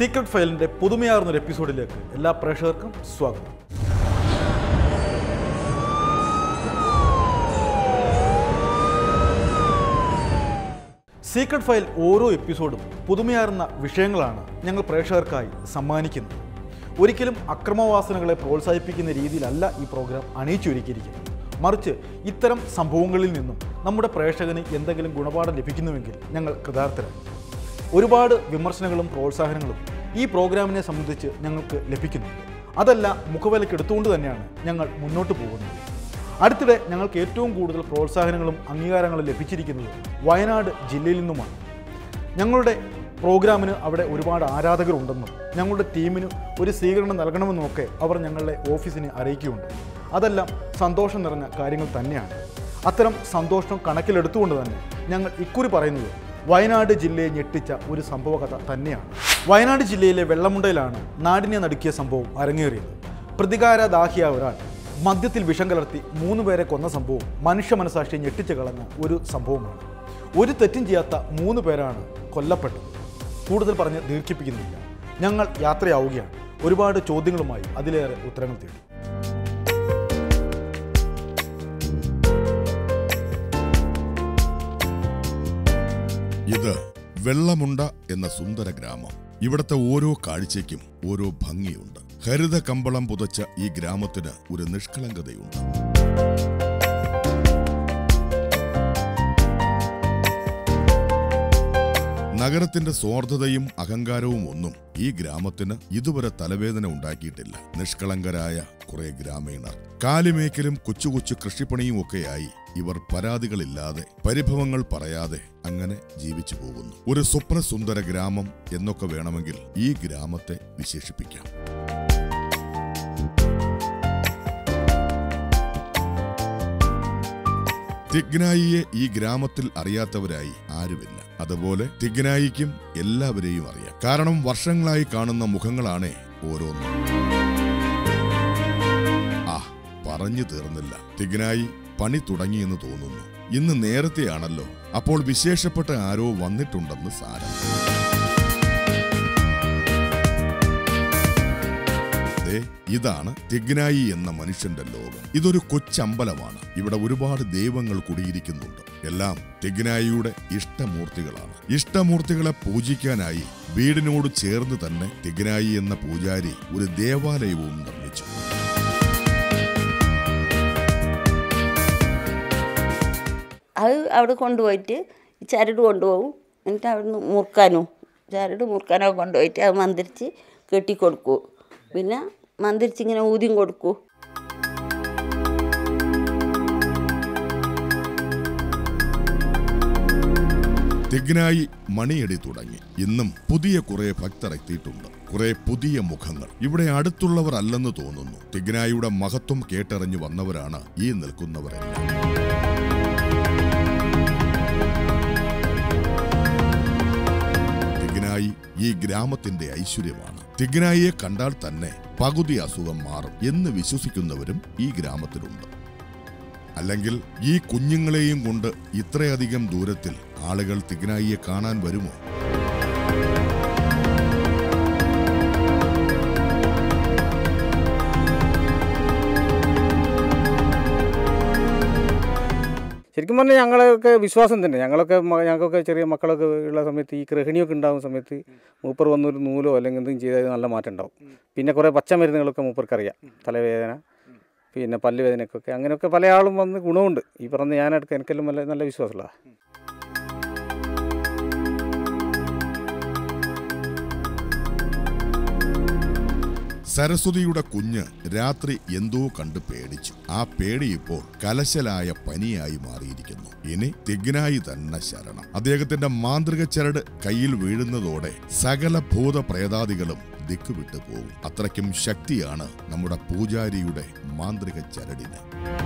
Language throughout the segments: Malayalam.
സീക്രട്ട് ഫയലിൻ്റെ പുതുമയാർന്ന ഒരു എപ്പിസോഡിലേക്ക് എല്ലാ പ്രേക്ഷകർക്കും സ്വാഗതം സീക്രട്ട് ഫയൽ ഓരോ എപ്പിസോഡും പുതുമയാർന്ന വിഷയങ്ങളാണ് ഞങ്ങൾ പ്രേക്ഷകർക്കായി സമ്മാനിക്കുന്നത് ഒരിക്കലും അക്രമവാസനകളെ പ്രോത്സാഹിപ്പിക്കുന്ന രീതിയിലല്ല ഈ പ്രോഗ്രാം അണിയിച്ചൊരുക്കിയിരിക്കുന്നത് മറിച്ച് ഇത്തരം സംഭവങ്ങളിൽ നിന്നും നമ്മുടെ പ്രേക്ഷകന് എന്തെങ്കിലും ഗുണപാഠം ലഭിക്കുന്നുവെങ്കിൽ ഞങ്ങൾ കൃതാർത്ഥരാണ് ഒരുപാട് വിമർശനങ്ങളും പ്രോത്സാഹനങ്ങളും ഈ പ്രോഗ്രാമിനെ സംബന്ധിച്ച് ഞങ്ങൾക്ക് ലഭിക്കുന്നുണ്ട് അതല്ല മുഖവിലക്കെടുത്തുകൊണ്ട് തന്നെയാണ് ഞങ്ങൾ മുന്നോട്ട് പോകുന്നത് അടുത്തിടെ ഞങ്ങൾക്ക് ഏറ്റവും കൂടുതൽ പ്രോത്സാഹനങ്ങളും അംഗീകാരങ്ങളും ലഭിച്ചിരിക്കുന്നത് വയനാട് ജില്ലയിൽ നിന്നുമാണ് ഞങ്ങളുടെ പ്രോഗ്രാമിന് അവിടെ ഒരുപാട് ആരാധകരുണ്ടെന്നും ഞങ്ങളുടെ ടീമിന് ഒരു സ്വീകരണം നൽകണമെന്നുമൊക്കെ അവർ ഞങ്ങളുടെ ഓഫീസിനെ അറിയിക്കുകയുണ്ട് അതെല്ലാം സന്തോഷം നിറഞ്ഞ കാര്യങ്ങൾ തന്നെയാണ് അത്തരം സന്തോഷം കണക്കിലെടുത്തുകൊണ്ട് തന്നെ ഞങ്ങൾ ഇക്കുറി പറയുന്നത് വയനാട് ജില്ലയെ ഞെട്ടിച്ച ഒരു സംഭവ കഥ തന്നെയാണ് വയനാട് ജില്ലയിലെ വെള്ളമുണ്ടയിലാണ് നാടിനെ നടുക്കിയ സംഭവം അരങ്ങേറിയത് പ്രതികാരദാഹിയ ഒരാൾ മദ്യത്തിൽ വിഷം കലർത്തി മൂന്ന് പേരെ കൊന്ന സംഭവം മനുഷ്യ മനസാക്ഷിയെ ഞെട്ടിച്ച് കളഞ്ഞ ഒരു സംഭവമാണ് ഒരു തെറ്റും ചെയ്യാത്ത മൂന്ന് പേരാണ് കൊല്ലപ്പെട്ടത് കൂടുതൽ പറഞ്ഞ് ദീർഘിപ്പിക്കുന്നില്ല ഞങ്ങൾ യാത്രയാവുകയാണ് ഒരുപാട് ചോദ്യങ്ങളുമായി അതിലേറെ ഉത്തരങ്ങൾ തേടി ഇത് വെള്ളമുണ്ട എന്ന സുന്ദര ഗ്രാമം ഇവിടത്തെ ഓരോ കാഴ്ചയ്ക്കും ഓരോ ഭംഗിയുണ്ട് ഹരിത കമ്പളം പുതച്ച ഈ ഗ്രാമത്തിന് ഒരു നിഷ്കളങ്കതയുണ്ട് നഗരത്തിന്റെ സ്വാർത്ഥതയും അഹങ്കാരവും ഒന്നും ഈ ഗ്രാമത്തിന് ഇതുവരെ തലവേദന ഉണ്ടാക്കിയിട്ടില്ല നിഷ്കളങ്കരായ കുറെ ഗ്രാമീണർ കാലിമേക്കലും കൊച്ചു കൊച്ചു കൃഷിപ്പണിയും ഒക്കെയായി ഇവർ പരാതികളില്ലാതെ പരിഭവങ്ങൾ പറയാതെ അങ്ങനെ ജീവിച്ചു പോകുന്നു ഒരു സ്വപ്നസുന്ദര ഗ്രാമം എന്നൊക്കെ വേണമെങ്കിൽ ഈ ഗ്രാമത്തെ വിശേഷിപ്പിക്കാം തിഗ്നായിയെ ഈ ഗ്രാമത്തിൽ അറിയാത്തവരായി ആരുമില്ല അതുപോലെ തിഗ്നായിക്കും എല്ലാവരെയും അറിയാം കാരണം വർഷങ്ങളായി കാണുന്ന മുഖങ്ങളാണേ ഓരോന്നും ആ പറഞ്ഞു തീർന്നില്ല തിഗ്നായി പണി തുടങ്ങിയെന്ന് തോന്നുന്നു ഇന്ന് നേരത്തെയാണല്ലോ അപ്പോൾ വിശേഷപ്പെട്ട ആരോ വന്നിട്ടുണ്ടെന്ന് സാരം ദേ, ഇതാണ് തിഗ്നായി എന്ന മനുഷ്യന്റെ ലോകം ഇതൊരു കൊച്ചമ്പലമാണ് ഇവിടെ ഒരുപാട് ദൈവങ്ങൾ കുടിയിരിക്കുന്നുണ്ട് എല്ലാം തിഗ്നായിയുടെ ഇഷ്ടമൂർത്തികളാണ് ഇഷ്ടമൂർത്തികളെ പൂജിക്കാനായി വീടിനോട് ചേർന്ന് തന്നെ തിഗ്നായി എന്ന പൂജാരി ഒരു ദേവാലയവും നിർമ്മിച്ചു അത് അവിടെ കൊണ്ടുപോയിട്ട് ഈ ചരട് കൊണ്ടുപോകും എന്നിട്ട് അവിടുന്ന് മുറുക്കാനും ചരട് മുറുക്കാനൊക്കെ കൊണ്ടുപോയിട്ട് അത് മന്ത്രിച്ച് കെട്ടിക്കൊടുക്കൂ പിന്നെ മന്ത്രിച്ച് ഇങ്ങനെ ഊതിയും കൊടുക്കൂ തിഗ്നായി മണിയടി തുടങ്ങി ഇന്നും പുതിയ കുറെ ഭക്തർ എത്തിയിട്ടുണ്ട് കുറെ പുതിയ മുഖങ്ങൾ ഇവിടെ അടുത്തുള്ളവർ അല്ലെന്ന് തോന്നുന്നു തിഗ്നായിയുടെ മഹത്വം കേട്ടറിഞ്ഞു വന്നവരാണ് ഈ നിൽക്കുന്നവരെല്ലാം തിഗ്നായി ഈ ഗ്രാമത്തിന്റെ ഐശ്വര്യമാണ് തിഗ്നായിയെ കണ്ടാൽ തന്നെ പകുതി അസുഖം മാറും എന്ന് വിശ്വസിക്കുന്നവരും ഈ ഗ്രാമത്തിലുണ്ട് അല്ലെങ്കിൽ ഈ കുഞ്ഞുങ്ങളെയും കൊണ്ട് ഇത്രയധികം ദൂരത്തിൽ ആളുകൾ തിഗ്നായിയെ കാണാൻ വരുമോ ശരിക്കും പറഞ്ഞാൽ ഞങ്ങളൊക്കെ വിശ്വാസം തന്നെ ഞങ്ങളൊക്കെ മ- ഞങ്ങൾക്കൊക്കെ ചെറിയ മക്കളൊക്കെ ഉള്ള സമയത്ത് ഈ ഗൃഹിണിയൊക്കെ ഉണ്ടാകുന്ന സമയത്ത് മൂപ്പർ വന്നൊരു നൂലോ അല്ലെങ്കിൽ എന്തെങ്കിലും ചെയ്താൽ നല്ല മാറ്റം ഉണ്ടാവും പിന്നെ കുറേ പച്ചമരുന്നുകളൊക്കെ മൂപ്പർക്കറിയാം തലവേദന പിന്നെ പല്ല് വേദനക്കൊക്കെ അങ്ങനെയൊക്കെ പല ആളും വന്ന് ഗുണമുണ്ട് ഈ പറഞ്ഞ ഞാനെടുക്ക എനിക്കെല്ലാം നല്ല നല്ല വിശ്വാസമുള്ള സരസ്വതിയുടെ കുഞ്ഞ് രാത്രി എന്തോ കണ്ട് പേടിച്ചു ആ പേടി ഇപ്പോൾ കലശലായ പനിയായി മാറിയിരിക്കുന്നു ഇനി തിഗ്നായി തന്നെ ശരണം അദ്ദേഹത്തിന്റെ മാന്ത്രിക ചരട് കയ്യിൽ വീഴുന്നതോടെ സകല ഭൂതപ്രേതാദികളും ദിക്കുവിട്ടു പോകും അത്രയ്ക്കും ശക്തിയാണ് നമ്മുടെ പൂജാരിയുടെ മാന്ത്രിക ചരടിന്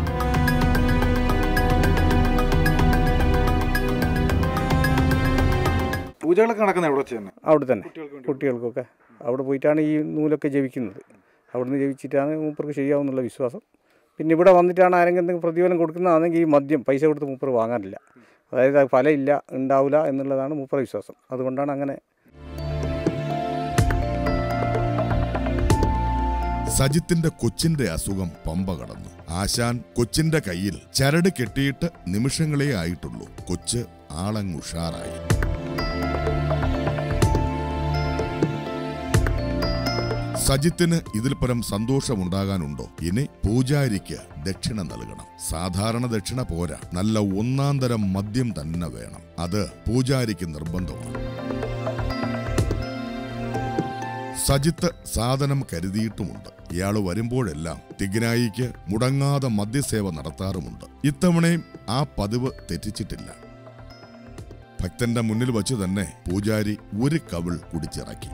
പൂജകളൊക്കെ നടക്കുന്നത് എവിടെ വെച്ച് തന്നെ അവിടെ തന്നെ കുട്ടികൾക്കൊക്കെ അവിടെ പോയിട്ടാണ് ഈ നൂലൊക്കെ ജപിക്കുന്നത് അവിടുന്ന് ജപിച്ചിട്ടാണ് മൂപ്പർക്ക് ശരിയാവുന്നുള്ള വിശ്വാസം പിന്നെ ഇവിടെ വന്നിട്ടാണ് ആരെങ്കിലും എന്തെങ്കിലും പ്രതിഫലം കൊടുക്കുന്നതാണെങ്കിൽ ഈ മദ്യം പൈസ കൊടുത്ത് മൂപ്പർ വാങ്ങാനില്ല അതായത് അത് ഫലമില്ല ഉണ്ടാവില്ല എന്നുള്ളതാണ് മൂപ്പറ വിശ്വാസം അതുകൊണ്ടാണ് അങ്ങനെ സജിത്തിന്റെ കൊച്ചിന്റെ അസുഖം പമ്പ കടന്നു ആശാൻ കൊച്ചിന്റെ കയ്യിൽ ചരട് കെട്ടിയിട്ട് നിമിഷങ്ങളേ ആയിട്ടുള്ളൂ കൊച്ച് ആളങ്ങുഷാറായി സജിത്തിന് ഇതിൽ പരം സന്തോഷമുണ്ടാകാനുണ്ടോ ഇനി പൂജാരിക്ക് ദക്ഷിണ നൽകണം സാധാരണ ദക്ഷിണ പോരാ നല്ല ഒന്നാം തരം മദ്യം തന്നെ വേണം അത് പൂജാരിക്ക് നിർബന്ധമാണ് സജിത്ത് സാധനം കരുതിയിട്ടുമുണ്ട് ഇയാൾ വരുമ്പോഴെല്ലാം തിഗ്നായിക്ക് മുടങ്ങാതെ മദ്യസേവ നടത്താറുമുണ്ട് ഇത്തവണയും ആ പതിവ് തെറ്റിച്ചിട്ടില്ല ഭക്തന്റെ മുന്നിൽ വച്ച് തന്നെ പൂജാരി ഒരു കവിൾ കുടിച്ചിറക്കി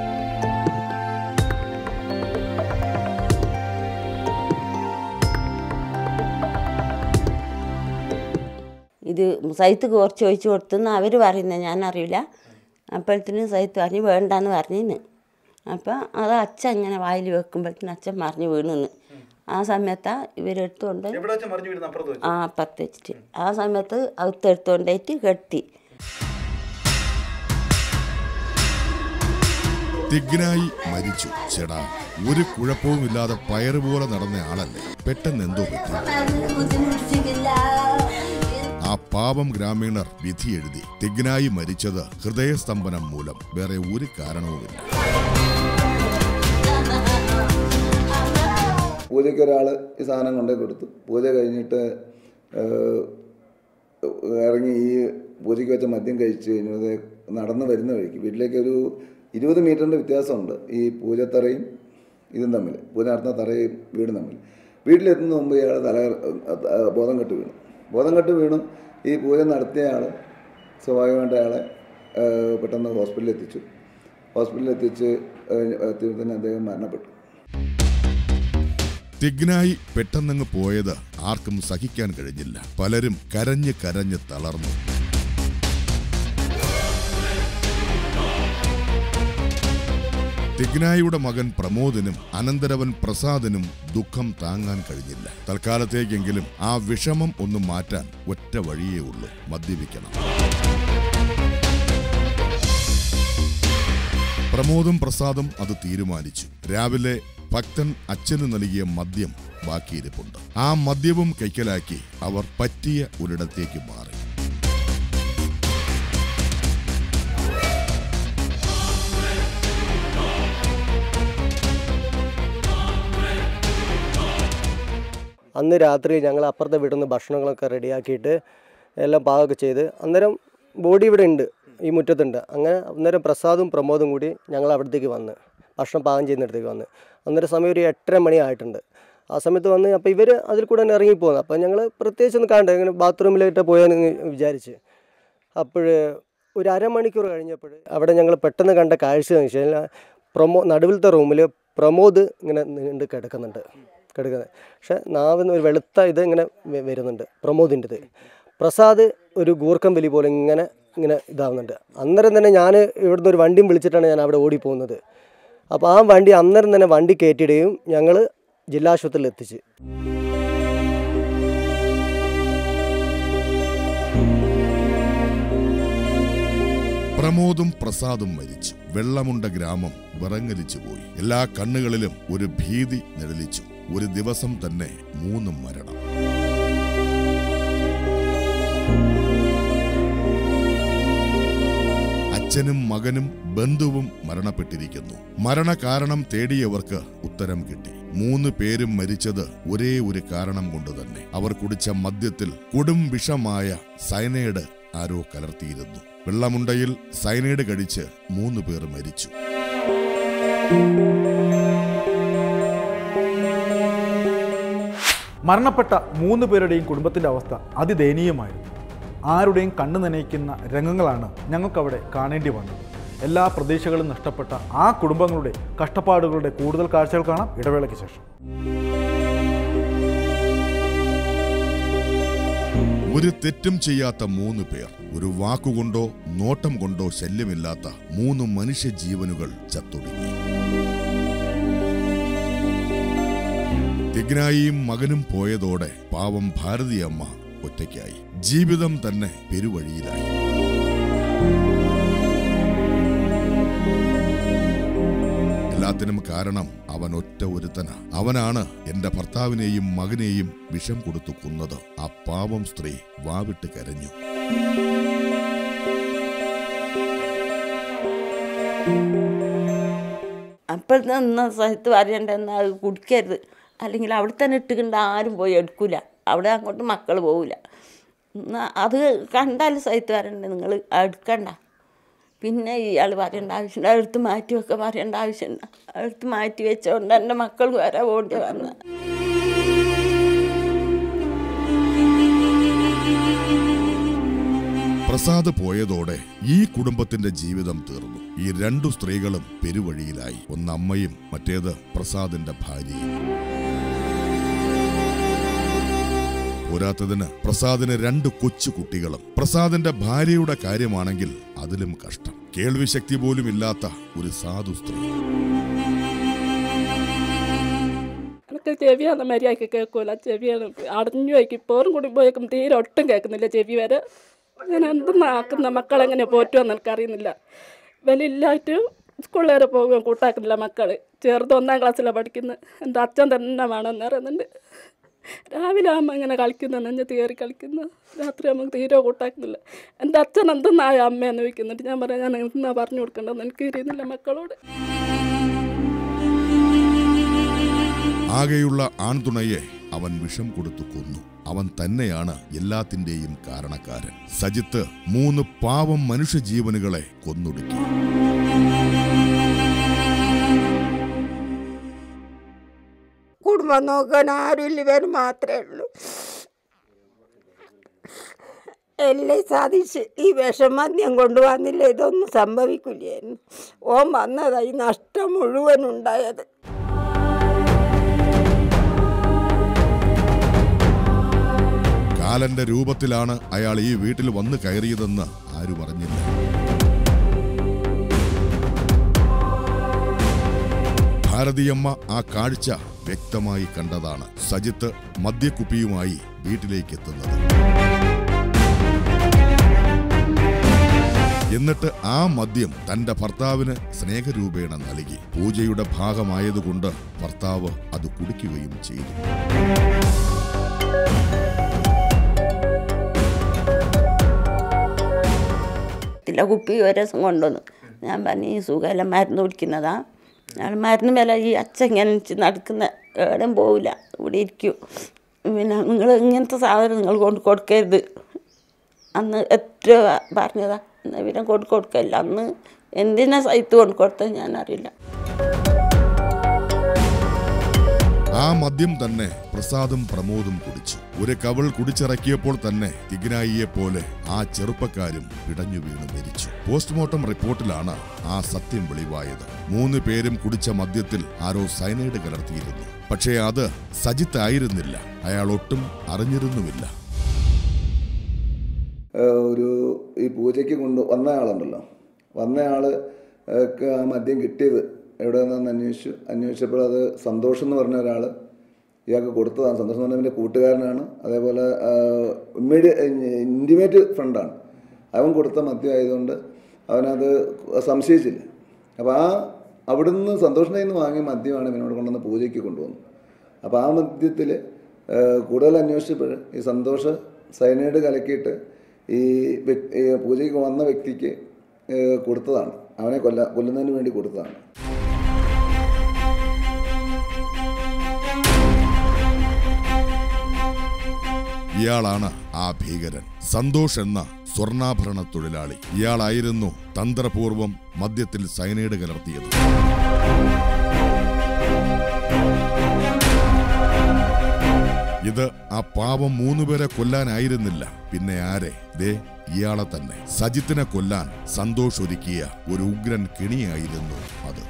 ഇത് സൈത്ത് കുറച്ച് ഒഴിച്ച് കൊടുത്തെന്ന് അവർ പറയുന്നത് ഞാൻ അറിയില്ല അപ്പോഴത്തേനും സൈത്ത് പറഞ്ഞു വേണ്ടാന്ന് പറഞ്ഞിന്ന് അപ്പം അത് അച്ഛൻ ഇങ്ങനെ വായിൽ വെക്കുമ്പോഴത്തേനും അച്ഛൻ മറിഞ്ഞ് വീണെന്ന് ആ സമയത്താ ഇവരെടുത്തുകൊണ്ട് എവിടെ വെച്ചാൽ മറിഞ്ഞു വീഴുന്ന അപ്പുറത്ത് വെച്ച് ആ അപ്പുറത്ത് വെച്ചിട്ട് ആ സമയത്ത് അകത്തെടുത്തുകൊണ്ടായിട്ട് കെട്ടി തിഗ്നായി മരിച്ചു ചെടാ ഒരു കുഴപ്പവുമില്ലാതെ പയറുപോലെ നടന്ന ആളല്ലേ പെട്ടെന്ന് എന്തോ പറ്റി ആ പാവം ഗ്രാമീണർ വിധി എഴുതി തിഗ്നായി മരിച്ചത് ഹൃദയസ്തംഭനം മൂലം വേറെ ഒരു കാരണവുമില്ല പൂജയ്ക്ക് ഒരാൾ ഈ സാധനം കൊണ്ടേ കൊടുത്തു പൂജ കഴിഞ്ഞിട്ട് ഏഹ്, ഇറങ്ങി ഈ പൂജയ്ക്ക് വെച്ച മദ്യം കഴിച്ച് കഴിഞ്ഞത് നടന്ന് വരുന്ന വഴിക്ക് വീട്ടിലേക്ക് ഒരു ഇരുപത് മീറ്ററിൻ്റെ വ്യത്യാസമുണ്ട് ഈ പൂജത്തറയും ഇതും തമ്മിൽ പൂജ നടത്തുന്ന തറയും വീടും തമ്മിൽ വീട്ടിലെത്തുന്ന മുമ്പ് ഇയാൾ തല ഏഹ്, ബോധം കെട്ട് വീണു ബോധം കെട്ട് വീണു ഈ പൂജ നടത്തിയ ആൾ സ്വാഭാവികമായിട്ട് അയാളെ ഏഹ്, പെട്ടെന്ന് ഹോസ്പിറ്റലിൽ എത്തിച്ചു ഹോസ്പിറ്റലിൽ എത്തിച്ച് ഏഹ്, എത്തിയപ്പോൾ അദ്ദേഹം മരണപ്പെട്ടു തിഗ്നായി പെട്ടെന്നങ്ങ് പോയത് ആർക്കും സഹിക്കാൻ കഴിഞ്ഞില്ല പലരും കരഞ്ഞ് കരഞ്ഞ് തളർന്നു തിഗ്നായിയുടെ മകൻ പ്രമോദിനും അനന്തരവൻ പ്രസാദിനും ദുഃഖം താങ്ങാൻ കഴിഞ്ഞില്ല തൽക്കാലത്തേക്കെങ്കിലും ആ വിഷമം ഒന്ന് മാറ്റാൻ ഒറ്റ വഴിയേ ഉള്ളൂ മദ്യപിക്കണം പ്രമോദും പ്രസാദും അത് തീരുമാനിച്ചു രാവിലെ ഭക്തൻ അച്ഛന് നൽകിയ മദ്യം ബാക്കിയിരിപ്പുണ്ട് ആ മദ്യവും കൈക്കലാക്കി അവർ പറ്റിയ ഒരിടത്തേക്ക് മാറി അന്ന് രാത്രി ഞങ്ങൾ അപ്പുറത്തെ വീട്ടിൽ നിന്ന് ഭക്ഷണങ്ങളൊക്കെ റെഡിയാക്കിയിട്ട് എല്ലാം പാകമൊക്കെ ചെയ്ത് അന്നേരം ബോഡി ഇവിടെ ഉണ്ട് ഈ മുറ്റത്തുണ്ട് അങ്ങനെ അന്നേരം പ്രസാദും പ്രമോദും കൂടി ഞങ്ങൾ അവിടത്തേക്ക് വന്ന് ഭക്ഷണം പാകം ചെയ്യുന്നിടത്തേക്ക് വന്ന് അന്നേരം സമയം ഒരു എട്ടര മണി ആയിട്ടുണ്ട് ആ സമയത്ത് വന്ന് അപ്പോൾ ഇവർ അതിൽ കൂടെ തന്നെ ഇറങ്ങിപ്പോകുന്നു അപ്പോൾ ഞങ്ങൾ പ്രത്യേകിച്ച് ഒന്ന് കാണണ്ടേ ഇങ്ങനെ ബാത്റൂമിലായിട്ട് പോയാന്ന് വിചാരിച്ച് അപ്പോൾ ഒരു അരമണിക്കൂർ കഴിഞ്ഞപ്പോൾ അവിടെ ഞങ്ങൾ പെട്ടെന്ന് കണ്ട കാഴ്ച എന്ന് വെച്ചാൽ പ്രമോ നടുവിലത്തെ റൂമിൽ പ്രമോദ് ഇങ്ങനെ നീണ്ട് കിടക്കുന്നുണ്ട് കിടക്കുന്നത് പക്ഷെ നാവിന്ന് ഒരു വെളുത്ത ഇത് ഇങ്ങനെ വ- വരുന്നുണ്ട് പ്രമോദിൻ്റെത് പ്രസാദ് ഒരു ഗൂർക്കം വലി പോലെ ഇങ്ങനെ ഇങ്ങനെ ഇതാവുന്നുണ്ട് അന്നേരം തന്നെ ഞാൻ ഇവിടുന്ന് ഒരു വണ്ടിയും വിളിച്ചിട്ടാണ് ഞാൻ അവിടെ ഓടിപ്പോകുന്നത് അപ്പോൾ ആ വണ്ടി അന്നേരം തന്നെ വണ്ടി കയറ്റിയിടുകയും ഞങ്ങൾ ജില്ലാശുപത്രിയിൽ എത്തിച്ച് പ്രമോദും പ്രസാദും മരിച്ചു വെള്ളമുണ്ട ഗ്രാമം വിറങ്ങലിച്ചു പോയി എല്ലാ കണ്ണുകളിലും ഒരു ഭീതി നിഴലിച്ചു ഒരു ദിവസം തന്നെ മൂന്ന് മരണം അച്ഛനും മകനും ബന്ധുവും മരണപ്പെട്ടിരിക്കുന്നു മരണകാരണം തേടിയവർക്ക് ഉത്തരം കിട്ടി മൂന്ന് പേരും മരിച്ചത് ഒരേ ഒരു കാരണം കൊണ്ട് തന്നെ അവർ കുടിച്ച മദ്യത്തിൽ കൊടും വിഷമായ സൈനൈഡ് ആരോ കലർത്തിയിരുന്നു വെള്ളമുണ്ടയിൽ സൈനൈഡ് കഴിച്ച് മൂന്ന് പേർ മരിച്ചു മരണപ്പെട്ട മൂന്ന് പേരുടെയും കുടുംബത്തിൻ്റെ അവസ്ഥ അതിദയനീയമായിരുന്നു ആരുടെയും കണ്ണു നനയിക്കുന്ന രംഗങ്ങളാണ് ഞങ്ങൾക്കവിടെ കാണേണ്ടി വന്നത് എല്ലാ പ്രതീക്ഷകളും നഷ്ടപ്പെട്ട ആ കുടുംബങ്ങളുടെ കഷ്ടപ്പാടുകളുടെ കൂടുതൽ കാഴ്ചകൾ കാണാം ഇടവേളയ്ക്ക് ശേഷം ഒരു തെറ്റും ചെയ്യാത്ത മൂന്ന് പേർ ഒരു വാക്കുകൊണ്ടോ നോട്ടം കൊണ്ടോ ശല്യമില്ലാത്ത മൂന്ന് മനുഷ്യജീവനുകൾ ചത്തൊടുങ്ങി തിഗ്നായിയും മകനും പോയതോടെ പാവം ഭാരതിയമ്മ ഒറ്റയ്ക്കായി ജീവിതം തന്നെ പെരുവഴിയിലായി എല്ലാ എല്ലാത്തിനും കാരണം അവൻ ഒറ്റ ഒരുത്തനാ അവനാണ് എന്റെ ഭർത്താവിനെയും മകനെയും വിഷം കൊടുത്തു കൊന്നത് ആ പാവം സ്ത്രീ വാവിട്ട് കരഞ്ഞു അപ്പോഴത്തെ നിന്ന സ്ഥലത്ത് വരേണ്ടെന്ന് അത് കുടിക്കരുത് അല്ലെങ്കിൽ അവിടെ തന്നെ ഇട്ടുകൊണ്ട് ആരും പോയി എടുക്കില്ല അവിടെ അങ്ങോട്ട് മക്കൾ പോവില്ല എന്നാ അത് കണ്ടാൽ സ്ഥലത്ത് വരണ്ട നിങ്ങൾ എടുക്കണ്ട പിന്നെ ഇയാൾ വരേണ്ട ആവശ്യമുണ്ട് എടുത്ത് മാറ്റി വെക്കാൻ പറയേണ്ട ആവശ്യമുണ്ട് എടുത്ത് മാറ്റി വെച്ചോണ്ട് എൻ്റെ മക്കൾ വരെ ഓടി വന്ന പ്രസാദ് പോയതോടെ ഈ കുടുംബത്തിന്റെ ജീവിതം തീർന്നു ഈ രണ്ടു സ്ത്രീകളും പെരുവഴിയിലായി ഒന്ന് അമ്മയും മറ്റേത് പ്രസാദിന്റെ ഭാര്യയും പോരാത്തതിന് പ്രസാദിന് രണ്ട് കൊച്ചു കുട്ടികളും പ്രസാദിന്റെ ഭാര്യയുടെ കാര്യമാണെങ്കിൽ അതിലും കഷ്ടം കേൾവിശക്തി പോലും ഇല്ലാത്ത ഒരു സാധു സ്ത്രീ എനിക്ക് ചെവിയാണ് മര്യാദയ്ക്ക് കേൾക്കൂല ചെവിയാണ് അടഞ്ഞു വയ്ക്കും ഇപ്പോഴും കൂടി പോയേക്കും തീരെ ഒട്ടും കേൾക്കുന്നില്ല ചെവി വരെ ഞാൻ എന്തെന്നാക്കുന്ന മക്കളെങ്ങനെ പോറ്റുമെന്ന് എനിക്കറിയുന്നില്ല വലിയില്ലായിട്ട് സ്കൂളിൽ വരെ പോകുക കൂട്ടാക്കുന്നില്ല മക്കൾ ചെറുത് ഒന്നാം ക്ലാസ്സിലാണ് പഠിക്കുന്നത് എൻ്റെ അച്ഛൻ തന്നെ വേണമെന്ന് പറയുന്നുണ്ട് രാവിലെ ആകുമ്പോൾ ഇങ്ങനെ കളിക്കുന്ന നെഞ്ഞത്ത് കയറി കളിക്കുന്നു രാത്രി ആകുമ്പോൾ തീരെ കൂട്ടാക്കുന്നില്ല എൻ്റെ അച്ഛൻ എന്തെന്നായ അമ്മയെന്ന് ചോദിക്കുന്നുണ്ട് ഞാൻ പറയാം ഞാൻ എന്നാ പറഞ്ഞു കൊടുക്കേണ്ടതെന്ന് എനിക്ക് അറിയുന്നില്ല മക്കളോട് ആകെയുള്ള ആൺതുണയെ അവൻ വിഷം കൊടുത്തു കൊന്നു അവൻ തന്നെയാണ് എല്ലാത്തിന്റെയും കാരണക്കാരൻ സജിത്ത് മൂന്ന് പാവം മനുഷ്യജീവനുകളെ കൊന്നൊടുക്കി കുടുംബം നോക്കാൻ ആരുമില്ല ഇവർ മാത്രമേ ഉള്ളൂ എല്ലാം സാധിച്ച് ഈ വിഷമദ്യം കൊണ്ടുവന്നില്ല ഇതൊന്നും സംഭവിക്കില്ലായിരുന്നു ഓൻ വന്നതായി നഷ്ടം മുഴുവൻ ഉണ്ടായത് കാലന്റെ രൂപത്തിലാണ് അയാൾ ഈ വീട്ടിൽ വന്നു കയറിയതെന്ന് ആരും അറിഞ്ഞില്ല ഭാരതിയമ്മ ആ കാഴ്ച വ്യക്തമായി കണ്ടതാണ് സജിത്ത് മദ്യക്കുപ്പിയുമായി വീട്ടിലേക്ക് എത്തുന്നത് എന്നിട്ട് ആ മദ്യം തന്റെ ഭർത്താവിന് സ്നേഹരൂപേണ നൽകി പൂജയുടെ ഭാഗമായതുകൊണ്ട് ഭർത്താവ് അത് കുടിക്കുകയും ചെയ്തു ഇല്ല കുപ്പി ഒരു ദിവസം കൊണ്ടുവന്നു ഞാൻ പറഞ്ഞു ഈ സുഖമെല്ലാം മരുന്ന് കുടിക്കുന്നതാ ഞാൻ മരുന്ന് മേലെ ഈ അച്ഛൻ ഇങ്ങനെ വെച്ച് നടക്കുന്ന എവിടെയും പോവില്ല ഇവിടെ ഇരിക്കും പിന്നെ നിങ്ങൾ ഇങ്ങനത്തെ സാധനം നിങ്ങൾ കൊണ്ട് കൊടുക്കരുത് അന്ന് എത്ര പറഞ്ഞതാ എന്നാൽ ഇവരെ കൊണ്ട് കൊടുക്കില്ല അന്ന് എന്തിനാ സൈത്ത് കൊണ്ട് കൊടുത്തത് ഞാനറിയില്ല ആ മദ്യം തന്നെ പ്രസാദും പ്രമോദും കുടിച്ചു ഒരു കവൾ കുടിച്ചിറക്കിയപ്പോൾ തന്നെ തിഗ്നായിയെ പോലെ ആ ചെറുപ്പക്കാരും പിടഞ്ഞു വീണ് മരിച്ചു പോസ്റ്റ്മോർട്ടം റിപ്പോർട്ടിലാണ് ആ സത്യം വെളിവായത് മൂന്ന് പേരും കുടിച്ച മദ്യത്തിൽ ആരോ സൈനൈഡ് കലർത്തിയിരുന്നു പക്ഷേ അത് സജിത്ത് ആയിരുന്നില്ല അയാൾ ഒട്ടും അറിഞ്ഞിരുന്നുമില്ല ഏഹ് ഒരു ഈ പൂജയ്ക്ക് കൊണ്ട് വന്ന ആളുണ്ടല്ലോ വന്നയാൾ ക്ക് ആ മദ്യം കിട്ടിയത് എവിടെ നിന്നാന്ന് അന്വേഷിച്ചു അന്വേഷിച്ചപ്പോൾ അത് സന്തോഷം എന്ന് പറഞ്ഞ ഒരാൾ ഇയാൾക്ക് കൊടുത്തതാണ് സന്തോഷം എന്ന് പറഞ്ഞാൽ എൻ്റെ കൂട്ടുകാരനാണ് അതേപോലെ ഇമ്മീഡിയ ഇൻറ്റിമേറ്റ് ഫ്രണ്ടാണ് അവൻ കൊടുത്ത മദ്യം ആയതുകൊണ്ട് അവനത് സംശയിച്ചില്ല അപ്പോൾ ആ അവിടുന്ന് സന്തോഷിൻ്റെ നിന്ന് വാങ്ങിയ മദ്യമാണ് ഇവനോട് കൊണ്ടുവന്ന് പൂജയ്ക്ക് കൊണ്ടുവന്നു അപ്പോൾ ആ മദ്യത്തിൽ കൂടുതൽ അന്വേഷിച്ചപ്പോൾ ഈ സന്തോഷ് സൈനൈഡ് കലക്കിയിട്ട് ഈ വ്യക്- ഈ പൂജയ്ക്ക് വന്ന വ്യക്തിക്ക് ഏഹ് കൊടുത്തതാണ് അവനെ കൊല്ല കൊല്ലുന്നതിന് വേണ്ടി കൊടുത്തതാണ് ഇയാളാണ് ആ ഭീകരൻ സന്തോഷ് എന്ന സ്വർണ്ണാഭരണ തൊഴിലാളി ഇയാളായിരുന്നു തന്ത്രപൂർവം മദ്യത്തിൽ സൈനൈഡ് കലർത്തിയത് ഇത് ആ പാവം മൂന്നുപേരെ കൊല്ലാനായിരുന്നില്ല പിന്നെ ആരെ ദേ ഇയാളെ തന്നെ സജിത്തിനെ കൊല്ലാൻ സന്തോഷ് ഒരുക്കിയ ഒരു ഉഗ്രൻ കെണിയായിരുന്നു അത്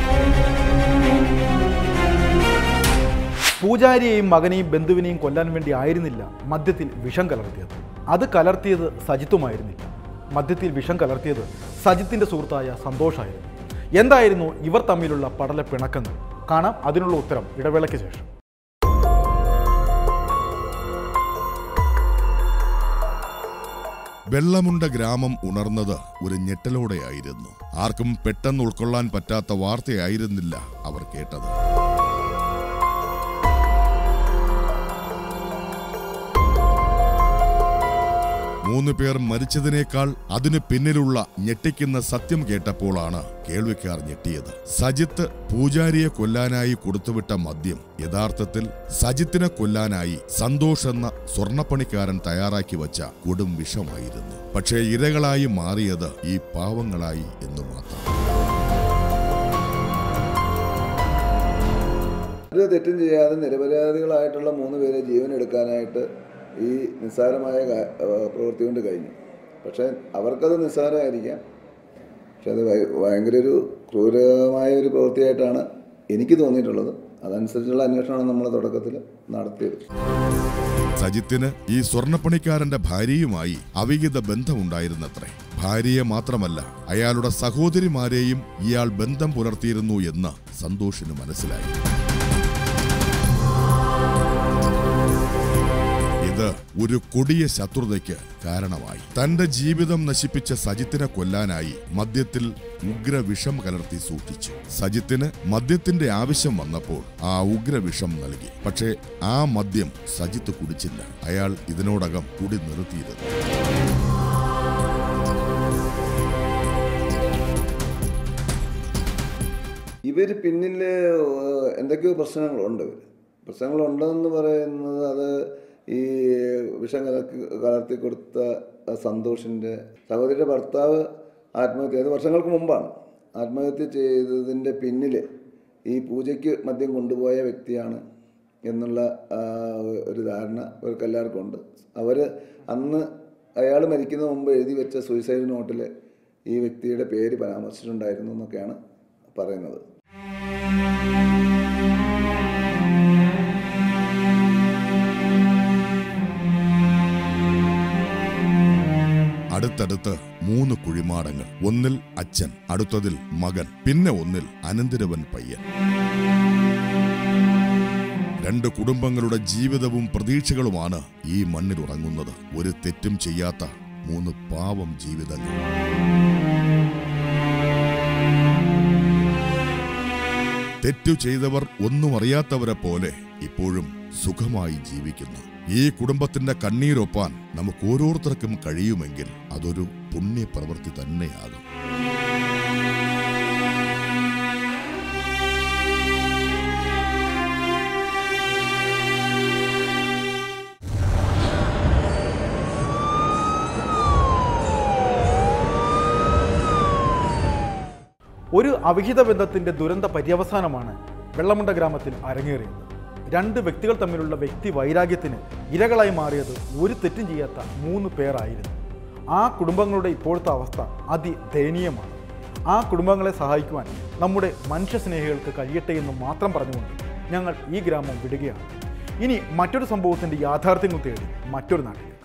പൂജാരിയെയും മകനെയും ബന്ധുവിനെയും കൊല്ലാൻ വേണ്ടി ആയിരുന്നില്ല മദ്യത്തിൽ വിഷം കലർത്തിയത് അത് കലർത്തിയത് സജിത്തുമായിരുന്നില്ല മദ്യത്തിൽ വിഷം കലർത്തിയത് സജിത്തിന്റെ സുഹൃത്തായ സന്തോഷായിരുന്നു എന്തായിരുന്നു ഇവർ തമ്മിലുള്ള പടല പിണക്കങ്ങൾ കാണാം അതിനുള്ള ഉത്തരം ഇടവേളയ്ക്ക് ശേഷം വെള്ളമുണ്ട ഗ്രാമം ഉണർന്നത് ഒരു ഞെട്ടലോടെയായിരുന്നു ആർക്കും പെട്ടെന്ന് ഉൾക്കൊള്ളാൻ പറ്റാത്ത വാർത്തയായിരുന്നില്ല അവർ കേട്ടത് മൂന്ന് പേർ മരിച്ചതിനേക്കാൾ അതിനു പിന്നിലുള്ള ഞെട്ടിക്കുന്ന സത്യം കേട്ടപ്പോഴാണ് കേൾവിക്കാർ ഞെട്ടിയത് സജിത്ത് പൂജാരിയെ കൊല്ലാനായി കൊടുത്തുവിട്ട മദ്യം യഥാർത്ഥത്തിൽ സജിത്തിനെ കൊല്ലാനായി സന്തോഷ് എന്ന സ്വർണപ്പണിക്കാരൻ തയ്യാറാക്കി വച്ച കൊടും വിഷമായിരുന്നു പക്ഷേ ഇരകളായി മാറിയത് ഈ പാവങ്ങളായി എന്നു മാത്രം ഒരു തെറ്റും ചെയ്യാതെ നിരപരാധികളായിട്ടുള്ള മൂന്ന് പേരെ ജീവൻ എടുക്കാനായിട്ട് ഈ നിസ്സാരമായ കാ- ഏഹ് പ്രവൃത്തി കൊണ്ട് കഴിഞ്ഞു പക്ഷേ അവർക്കത് നിസ്സാരമായിരിക്കാം പക്ഷെ അത് ഭയ- ഭയങ്കര ഒരു ക്രൂരമായ ഒരു പ്രവൃത്തിയായിട്ടാണ് എനിക്ക് തോന്നിയിട്ടുള്ളത് അതനുസരിച്ചുള്ള അന്വേഷണമാണ് നമ്മൾ തുടക്കത്തിൽ നടത്തിയത് സജിത്തിന് ഈ സ്വർണപ്പണിക്കാരന്റെ ഭാര്യയുമായി അവിഹിത ബന്ധമുണ്ടായിരുന്നത്രേ ഭാര്യയെ മാത്രമല്ല അയാളുടെ സഹോദരിമാരെയും ഇയാൾ ബന്ധം പുലർത്തിയിരുന്നു എന്ന് സന്തോഷിന് മനസ്സിലായി ഇത് ഒരു കൊടിയ ശത്രുതയ്ക്ക് കാരണമായി തന്റെ ജീവിതം നശിപ്പിച്ച സജിത്തിനെ കൊല്ലാനായി മദ്യത്തിൽ ഉഗ്രവിഷം കലർത്തി സൂക്ഷിച്ചു സജിത്തിന് മദ്യത്തിന്റെ ആവശ്യം വന്നപ്പോൾ ആ ഉഗ്രവിഷം നൽകി പക്ഷേ ആ മദ്യം സജിത്ത് കുടിച്ചില്ല അയാൾ ഇതിനോടകം കുടി നിർത്തിയിരുന്നു ഇവർ പിന്നിൽ ഏഹ്, എന്തൊക്കെയോ പ്രശ്നങ്ങളുണ്ട് ഇവർ പ്രശ്നങ്ങളുണ്ടെന്ന് പറയുന്നത് അത് ഈ വിഷം കലർത്തി കലർത്തി കൊടുത്ത ആ സന്തോഷിൻ്റെ സഹോദരിയുടെ ഭർത്താവ് ആത്മഹത്യ അത് വർഷങ്ങൾക്ക് മുമ്പാണ് ആത്മഹത്യ ചെയ്തതിൻ്റെ പിന്നിൽ ഈ പൂജയ്ക്ക് മദ്യം കൊണ്ടുപോയ വ്യക്തിയാണ് എന്നുള്ള ആ, ഒരു ധാരണ ഇവർക്ക് എല്ലാവർക്കും ഉണ്ട് അവർ അന്ന് അയാൾ മരിക്കുന്ന മുമ്പ് എഴുതി വെച്ച സൂയിസൈഡ് നോട്ടിൽ ഈ വ്യക്തിയുടെ പേര് പരാമർശിച്ചിട്ടുണ്ടായിരുന്നു എന്നൊക്കെയാണ് പറയുന്നത് അടുത്തടുത്ത് മൂന്ന് കുഴിമാടങ്ങൾ ഒന്നിൽ അച്ഛൻ അടുത്തതിൽ മകൻ പിന്നെ ഒന്നിൽ അനന്തരവൻ പയ്യൻ രണ്ട് കുടുംബങ്ങളുടെ ജീവിതവും പ്രതീക്ഷകളുമാണ് ഈ മണ്ണിൽ ഉറങ്ങുന്നത് ഒരു തെറ്റും ചെയ്യാത്ത മൂന്ന് പാവം ജീവിതങ്ങൾ തെറ്റു ചെയ്തവർ ഒന്നും അറിയാത്തവരെ പോലെ ഇപ്പോഴും സുഖമായി ജീവിക്കുന്നു ഈ കുടുംബത്തിന്റെ കണ്ണീരൊപ്പാൻ നമുക്ക് ഓരോരുത്തർക്കും കഴിയുമെങ്കിൽ അതൊരു പുണ്യപ്രവൃത്തി തന്നെയാകും ഒരു അവിഹിത ബന്ധത്തിന്റെ ദുരന്ത പര്യവസാനമാണ് വെള്ളമുണ്ട ഗ്രാമത്തിൽ അരങ്ങേറിയത് രണ്ട് വ്യക്തികൾ തമ്മിലുള്ള വ്യക്തി വൈരാഗ്യത്തിന് ഇരകളായി മാറിയത് ഒരു തെറ്റും ചെയ്യാത്ത മൂന്ന് പേരായിരുന്നു ആ കുടുംബങ്ങളുടെ ഇപ്പോഴത്തെ അവസ്ഥ അതിദയനീയമാണ് ആ കുടുംബങ്ങളെ സഹായിക്കുവാൻ നമ്മുടെ മനുഷ്യസ്നേഹികൾക്ക് കഴിയട്ടെ എന്ന് മാത്രം പറഞ്ഞുകൊണ്ട് ഞങ്ങൾ ഈ ഗ്രാമം വിടുകയാണ് ഇനി മറ്റൊരു സംഭവത്തിൻ്റെ യാഥാർത്ഥ്യങ്ങൾ തേടി മറ്റൊരു നാട്ടിൽ